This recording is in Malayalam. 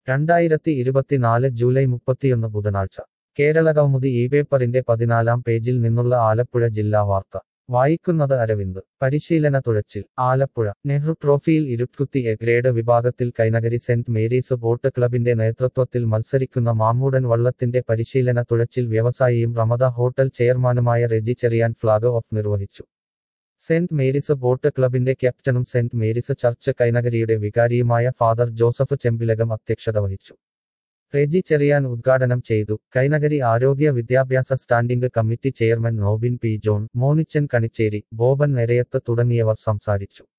രണ്ടായിരത്തി ഇരുപത്തിനാല് ജൂലൈ മുപ്പത്തിയൊന്ന് ബുധനാഴ്ച കേരള കൗമുദി ഈ പേപ്പറിന്റെ പതിനാലാം പേജിൽ നിന്നുള്ള ആലപ്പുഴ ജില്ലാ വാർത്ത വായിക്കുന്നത് അരവിന്ദ് പരിശീലന തുഴച്ചിൽ ആലപ്പുഴ നെഹ്റു ട്രോഫിയിൽ ഇരുട്കുത്തി എ ഗ്രേഡ് വിഭാഗത്തിൽ കൈനകരി സെന്റ് മേരീസ് ബോട്ട് ക്ലബിന്റെ നേതൃത്വത്തിൽ മത്സരിക്കുന്ന മാമൂടൻ വള്ളത്തിന്റെ പരിശീലന തുഴച്ചിൽ വ്യവസായിയും റമദ ഹോട്ടൽ ചെയർമാനുമായ റെജി ചെറിയാൻ ഫ്ളാഗ് ഓഫ് നിർവഹിച്ചു സെന്റ് മേരീസ് ബോട്ട് ക്ലബിന്റെ ക്യാപ്റ്റനും സെന്റ് മേരീസ് ചർച്ച് കൈനകരിയുടെ വികാരിയുമായ ഫാദർ ജോസഫ് ചെമ്പിലകം അധ്യക്ഷത വഹിച്ചു റെജി ചെറിയാൻ ഉദ്ഘാടനം ചെയ്തു കൈനകരി ആരോഗ്യ വിദ്യാഭ്യാസ standing committee chairman Nobin P John Monichan Kanicheri Boban Nerayath തുടങ്ങിയവർ സംസാരിച്ചു